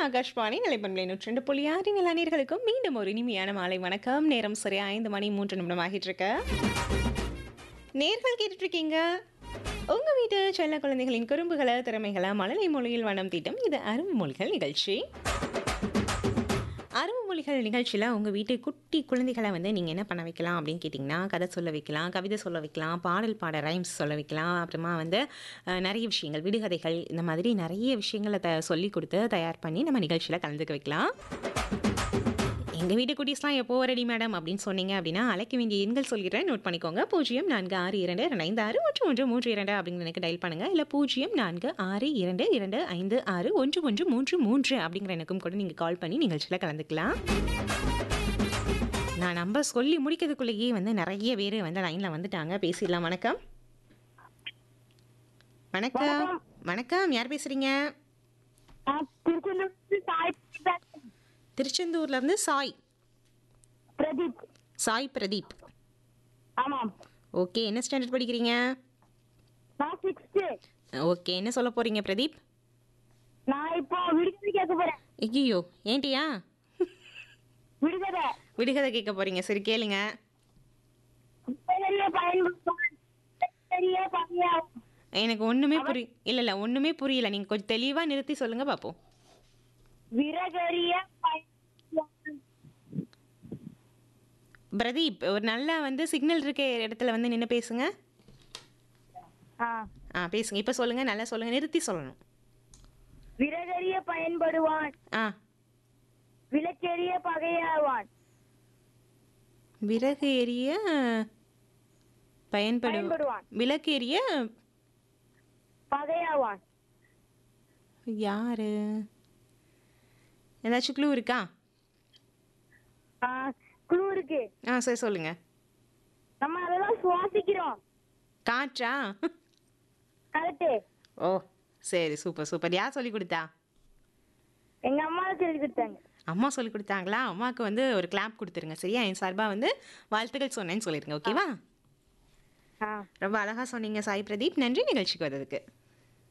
ஆகாஷ்வாணி நிலைப்பண்பலை நூற்றி ரெண்டு புள்ளி ஆறு நிலானீர்களுக்கும் மீண்டும் ஒரு இனிமையான மாலை வணக்கம் நேரம் சரியா ஐந்து மணி மூன்று நிமிடம் ஆகிட்டு இருக்க நேர்கள் கேட்டுட்டு இருக்கீங்க உங்க வீட்டு செல்ல குழந்தைகளின் குறும்புகளை திறமைகளை மழலை மொழியில் வண்ணம் தீட்டும் இது அரும்பு மொழிகள் நிகழ்ச்சி அரும்பு மொழிகள் நிகழ்ச்சியில் உங்கள் வீட்டு குட்டி குழந்தைகளை வந்து நீங்கள் என்ன பண்ண வைக்கலாம் அப்படின்னு கேட்டிங்கன்னா கதை சொல்ல வைக்கலாம் கவிதை சொல்ல வைக்கலாம் பாடல் பாட ரைம்ஸ் சொல்ல வைக்கலாம் அப்புறமா வந்து அஹ், நிறைய விஷயங்கள் விடுகதைகள் இந்த மாதிரி நிறைய விஷயங்களை த சொல்லி கொடுத்து தயார் பண்ணி நம்ம நிகழ்ச்சியில் கலந்துக்க வைக்கலாம் எங்கள் வீட்டு குட்டீஸ்லாம் எப்போ ரெடி மேடம் அப்படின்னு சொன்னீங்க அப்படின்னா அழைக்க வேண்டிய எண்கள் சொல்கிறேன் நோட் பண்ணிக்கோங்க பூஜ்ஜியம் நான்கு ஆறு இரண்டு ரெண்டு ஐந்து ஆறு ஒன்று ஒன்று மூன்று இரண்டு அப்படின்னு எனக்கு டயல் பண்ணுங்கள் இல்லை பூஜ்ஜியம் நான்கு ஆறு இரண்டு இரண்டு ஐந்து ஆறு ஒன்று ஒன்று மூன்று மூன்று அப்படிங்கிற எனக்கும் கூட நீங்கள் கால் பண்ணி நிகழ்ச்சியில் கலந்துக்கலாம் நான் நம்பர் சொல்லி முடிக்கிறதுக்குள்ளேயே வந்து நிறைய பேர் வந்து லைனில் வந்துட்டாங்க பேசிடலாம் வணக்கம் வணக்கம் வணக்கம் யார் பேசுகிறீங்க நான் திருச்செந்தூர் சாய் பேசுறேன். திருச்செந்தூர்லேருந்து சாய் பிரதீப் சாய் பிரதீப் ஆமாம் ஓகே என்ன ஸ்டாண்டர்ட் படிக்கிறீங்க நான் சிக்ஸ்த்து ஓகே என்ன சொல்ல போகிறீங்க பிரதீப் நான் இப்போ விடுதலை கேட்க போறேன் ஐயோ ஏன்ட்டியா விடுதலை விடுகதை கேட்க போகிறீங்க சரி கேளுங்க குப்பைகளிலே பயன்படுத்துவான் பெரிய பகையாகும் எனக்கு ஒன்றுமே புரி இல்லை இல்லை ஒன்றுமே புரியல நீங்கள் கொஞ்சம் தெளிவாக நிறுத்தி சொல்லுங்கள் பார்ப்போம் விறகறிய பயன்படுத்துவான் பிரதீப் ஒரு நல்ல வந்து சிக்னல் இருக்க இடத்துல வந்து நின்று பேசுங்க ஆ ஆ பேசுங்க இப்போ சொல்லுங்கள் நல்லா சொல்லுங்கள் நிறுத்தி சொல்லணும் விறகறிய பயன்படுவான் ஆ விளக்கெரிய பகையாவான் விறகு எரிய பயன்படும் பயன்படுவான் விளக்கு எரிய பகையாவான் யாரு ஏதாச்சும் க்ளூ இருக்கா ஆ குழு இருக்கு ஆ சரி சொல்லுங்க நம்ம அதெல்லாம் சுவாசிக்கிறோம் காற்றா கரெக்டு ஓ சரி சூப்பர் சூப்பர் யார் சொல்லி கொடுத்தா எங்க அம்மா சொல்லி கொடுத்தாங்க அம்மா சொல்லி கொடுத்தாங்களா அம்மாவுக்கு வந்து ஒரு கிளாப் கொடுத்துருங்க சரியா என் சார்பாக வந்து வாழ்த்துக்கள் சொன்னேன்னு சொல்லிடுங்க ஓகேவா ஆ ரொம்ப அழகாக சொன்னீங்க சாய் பிரதீப் நன்றி நிகழ்ச்சிக்கு வந்ததுக்கு